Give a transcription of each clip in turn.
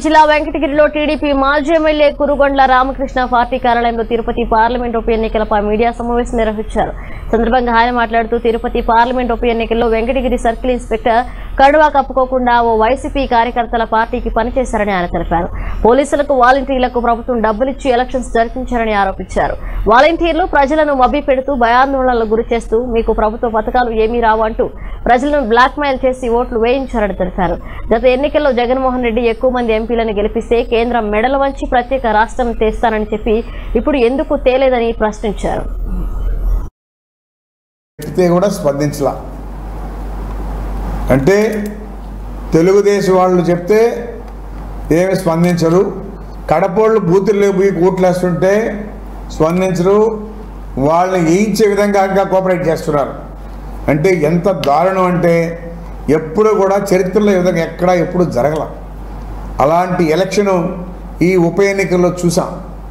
జిల్లా వెంకటగిరిలో టీడీపీ మాజీ ఎమ్మెల్యే కురుగొండ్ల రామకృష్ణ పార్టీ కార్యాలయంలో తిరుపతి పార్లమెంట్ ఉప ఎన్నికలపై మీడియా సమావేశం నిర్వహించారు సందర్భంగా ఆయన మాట్లాడుతూ తిరుపతి పార్లమెంట్ ఉప ఎన్నికల్లో వెంకటగిరి సర్కిల్ ఇన్స్పెక్టర్ కడువా కప్పుకోకుండా ఓ వైసీపీ కార్యకర్తల పార్టీకి పనిచేశారని ఆయన తెలిపారు పోలీసులకు వాలంటీర్లకు ప్రభుత్వం డబ్బులిచ్చి ఎలక్షన్స్ జరిపించారని ఆరోపించారు వాలంటీర్లు ప్రజలను మభ్యపెడుతూ భయాందోళనలకు గురి చేస్తూ మీకు ప్రభుత్వ పథకాలు ఏమీ రావు అంటూ ప్రజలను బ్లాక్మెయిల్ చేసి ఓట్లు వేయించారని తెలిపారు గత ఎన్నికల్లో జగన్మోహన్ రెడ్డి ఎక్కువ మంది ఎంపీలను గెలిపిస్తే కేంద్రం మెడల వంచి ప్రత్యేక రాష్ట్రం తెస్తానని చెప్పి ఇప్పుడు ఎందుకు తేలేదని ప్రశ్నించారు చెప్తే కూడా స్పందించలా అంటే తెలుగుదేశం వాళ్ళు చెప్తే ఏమి స్పందించరు కడపోళ్ళు బూతుల్లో పోయి కూట్లేస్తుంటే స్పందించరు వాళ్ళని వేయించే విధంగా ఇంకా కోఆపరేట్ చేస్తున్నారు అంటే ఎంత దారుణం అంటే ఎప్పుడు కూడా చరిత్రలో ఈ విధంగా ఎక్కడా ఎప్పుడు జరగల అలాంటి ఎలక్షను ఈ ఉప ఎన్నికల్లో చూసాం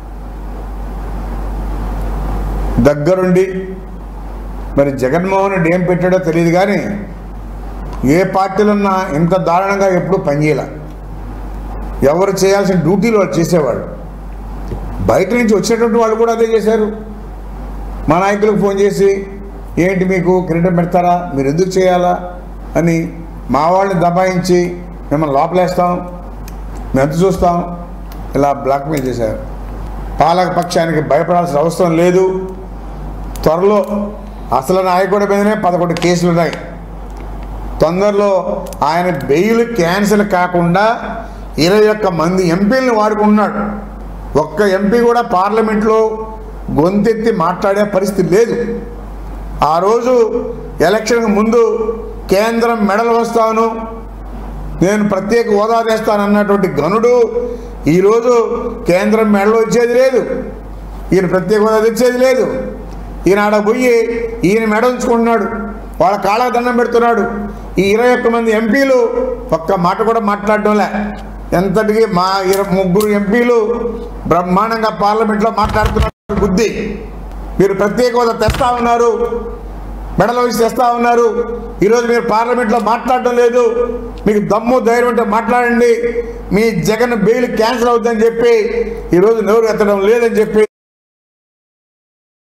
దగ్గరుండి మరి జగన్మోహన్ రెడ్డి ఏం పెట్టాడో తెలియదు కానీ ఏ పార్టీలో ఉన్నా ఇంత దారుణంగా ఎప్పుడూ పనిచేయాల ఎవరు చేయాల్సిన డ్యూటీలు వాళ్ళు చేసేవాళ్ళు బయట నుంచి వచ్చినటువంటి వాళ్ళు కూడా అదే చేశారు మా నాయకులకు ఫోన్ చేసి ఏంటి మీకు కిరీటం పెడతారా మీరు ఎందుకు చేయాలా అని మా వాళ్ళని దబాయించి మిమ్మల్ని లోపలేస్తాం మేము ఎంత చూస్తాం ఇలా బ్లాక్మెయిల్ చేశారు పాలక పక్షానికి భయపడాల్సిన అవసరం లేదు త్వరలో అసలు నాయకుడి మీదనే పదకొండు కేసులు ఉన్నాయి తొందరలో ఆయన బెయిల్ క్యాన్సిల్ కాకుండా ఇరవై ఒక్క మంది ఎంపీలను వాడుకుంటున్నాడు ఒక్క ఎంపీ కూడా పార్లమెంట్లో గొంతెత్తి మాట్లాడే పరిస్థితి లేదు ఆ రోజు ఎలక్షన్కి ముందు కేంద్రం మెడలు వస్తాను నేను ప్రత్యేక హోదా చేస్తాను అన్నటువంటి గనుడు ఈరోజు కేంద్రం మెడలు వచ్చేది లేదు ఈయన ప్రత్యేక హోదా తెచ్చేది లేదు ఈయన ఆడ పోయి ఈయన మెడ ఉంచుకుంటున్నాడు వాళ్ళ కాళ్ళకు దండం పెడుతున్నాడు ఈ ఇరవై ఒక్క మంది ఎంపీలు ఒక్క మాట కూడా మాట్లాడడంలే ఎంతటికి మా ఇర ముగ్గురు ఎంపీలు బ్రహ్మాండంగా పార్లమెంట్లో మాట్లాడుతున్నారు బుద్ధి మీరు ప్రత్యేక హోదా తెస్తా ఉన్నారు మెడలో వేసి తెస్తా ఉన్నారు ఈరోజు మీరు పార్లమెంట్లో మాట్లాడడం లేదు మీకు దమ్ము ధైర్యం ఉంటే మాట్లాడండి మీ జగన్ బెయిల్ క్యాన్సిల్ అవుతుందని చెప్పి ఈరోజు నోరు ఎత్తడం లేదని చెప్పి